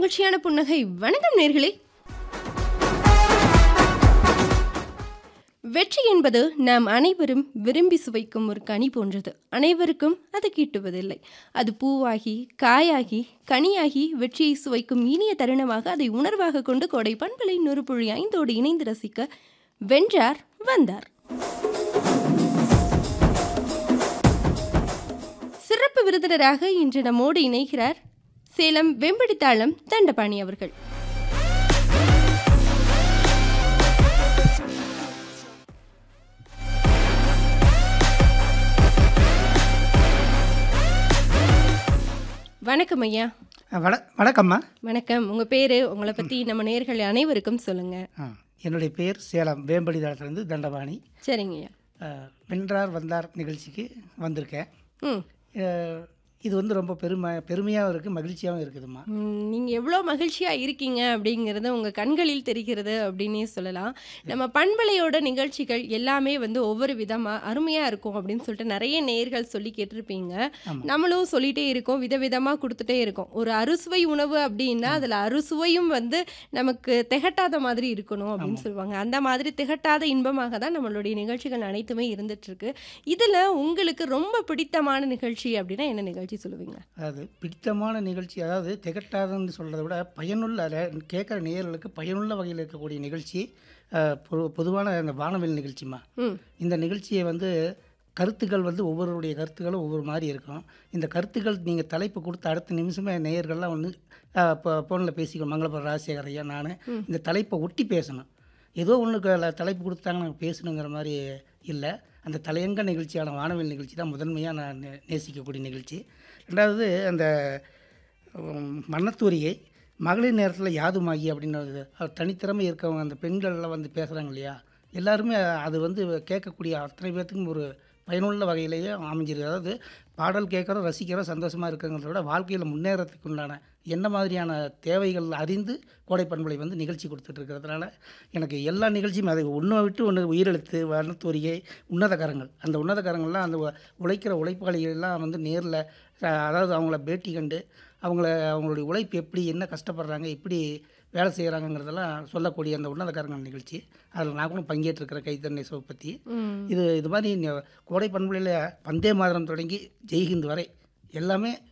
மகிழ்ச்சியான புன்னகை வணக்கம் நேர்களே வெற்றி என்பது நாம் அனைவரும் விரும்பி சுவைக்கும் ஒரு கனி போன்றது அனைவருக்கும் அது கிட்டுவதில்லை அது பூவாகி காயாகி கனியாகி வெற்றியை சுவைக்கும் இனிய தருணமாக அதை உணர்வாக கொண்டு கோடை பண்பலை நொறுப்புழி ஐந்தோடு இணைந்து ரசிக்க வென்றார் வந்தார் சிறப்பு விருந்தினராக இன்று நம்மோடு இணைகிறார் சேலம் வெம்படித்தாளம் தண்டபாணி அவர்கள் வணக்கம் ஐயா வண வணக்கம்மா வணக்கம் உங்க பேரு உங்களை பத்தி நம்ம நேர்கள் அனைவருக்கும் சொல்லுங்க ஆ, என்னுடைய பேர் சேலம் வேம்படி தளத்திலிருந்து தண்டபாணி சரிங்க ஐயா ஆ, வென்றார் வந்தார் நிகழ்ச்சிக்கு வந்திருக்கேன் ம் ஆ, இது வந்து ரொம்ப பெருமை பெருமையாகவும் இருக்குது மகிழ்ச்சியாகவும் இருக்குதும்மா ம், நீங்க எவ்வளோ மகிழ்ச்சியா இருக்கீங்க அப்படிங்கிறது உங்க கண்களில் தெரிகிறது அப்படின்னே சொல்லலாம் நம்ம பண்பலையோட நிகழ்ச்சிகள் எல்லாமே வந்து ஒவ்வொரு விதமா அருமையா இருக்கும் அப்படின்னு சொல்லிட்டு நிறைய நேர்கள் சொல்லி கேட்டிருப்பீங்க ஆமா. நம்மளும் சொல்லிட்டே இருக்கோம் விதவிதமா கொடுத்துட்டே இருக்கோம் ஒரு அறுசுவை உணவு அப்படின்னா அதுல அறுசுவையும் வந்து நமக்கு திகட்டாத மாதிரி இருக்கணும் அப்படின்னு சொல்லுவாங்க அந்த மாதிரி திகட்டாத இன்பமாக தான் நம்மளுடைய நிகழ்ச்சிகள் அனைத்துமே இருந்துட்டு இருக்கு இதுல உங்களுக்கு ரொம்ப பிடித்தமான நிகழ்ச்சி அப்படின்னா என்ன நிகழ்ச்சி சொல்லுவீங்க அதாவது பிடித்தமான நிகழ்ச்சி அதாவது திகட்டாதுன்னு சொல்கிறத விட பயனுள்ள கேட்குற நேயர்களுக்கு பயனுள்ள வகையில் இருக்கக்கூடிய நிகழ்ச்சி ஆ, பொது பொதுவான அந்த வானவில் நிகழ்ச்சிம்மா ம் இந்த நிகழ்ச்சியை வந்து கருத்துக்கள் வந்து ஒவ்வொருடைய கருத்துக்களும் ஒவ்வொரு மாதிரி இருக்கும் இந்த கருத்துக்கள் நீங்கள் தலைப்பு கொடுத்த அடுத்த நிமிஷமே நேயர்கள்லாம் வந்து இப்போ ஃபோனில் பேசிக்கணும் மங்களபுரம் ராஜசேகர் ஐயா நான் இந்த தலைப்பை ஒட்டி பேசணும் ஏதோ ஒன்று தலைப்பு கொடுத்தாங்க நாங்கள் பேசணுங்கிற மாதிரி இல்லை அந்த தலையங்க நிகழ்ச்சியான வானவில் நிகழ்ச்சி தான் முதன்மையாக நான் நே- நேசிக்கக்கூடிய நிகழ்ச்சி ரெண்டாவது அந்த உம், மன்னத்தூரியை மகளிர் நேரத்தில் யாதுமாகி அப்படின்னு ஒரு தனித்திறமை இருக்கவங்க அந்த பெண்கள்லாம் வந்து பேசுகிறாங்க இல்லையா எல்லாருமே அது வந்து கேட்கக்கூடிய அத்தனை பேர்த்துக்கும் ஒரு பயனுள்ள வகையிலேயே அமைஞ்சிருக்கு அதாவது பாடல் கேட்குறோம் ரசிக்கிறோம் சந்தோஷமாக இருக்குங்கிறத விட வாழ்க்கையில் முன்னேறத்துக்கு உண்டான என்ன மாதிரியான தேவைகள் அறிந்து கோடை பண்பலை வந்து நிகழ்ச்சி கொடுத்துட்டு இருக்கிறதுனால எனக்கு எல்லா நிகழ்ச்சியும் அது ஒன்றை விட்டு ஒன்று உயிரெழுத்து வனத்தூரியை உன்னதகரங்கள் அந்த உன்னதகரங்கள்லாம் அந்த உ- உழைக்கிற உழைப்பாளிகள் எல்லாம் வந்து நேரில் அதாவது அவங்கள பேட்டி கண்டு அவங்கள அவங்களுடைய உழைப்பு எப்படி என்ன கஷ்டப்படுறாங்க எப்படி வேலை செய்கிறாங்கங்கிறதெல்லாம் சொல்லக்கூடிய அந்த உன்னதக்காரங்கள் நிகழ்ச்சி அதில் நான் கூட பங்கேற்றிருக்கிற கைத்தன்னை சோ பற்றி ம் இது இது மாதிரி ந- கோடை பண்புலையில் பந்தே மாதரம் தொடங்கி ஜெய்ஹிந்த் வரை எல்லாமே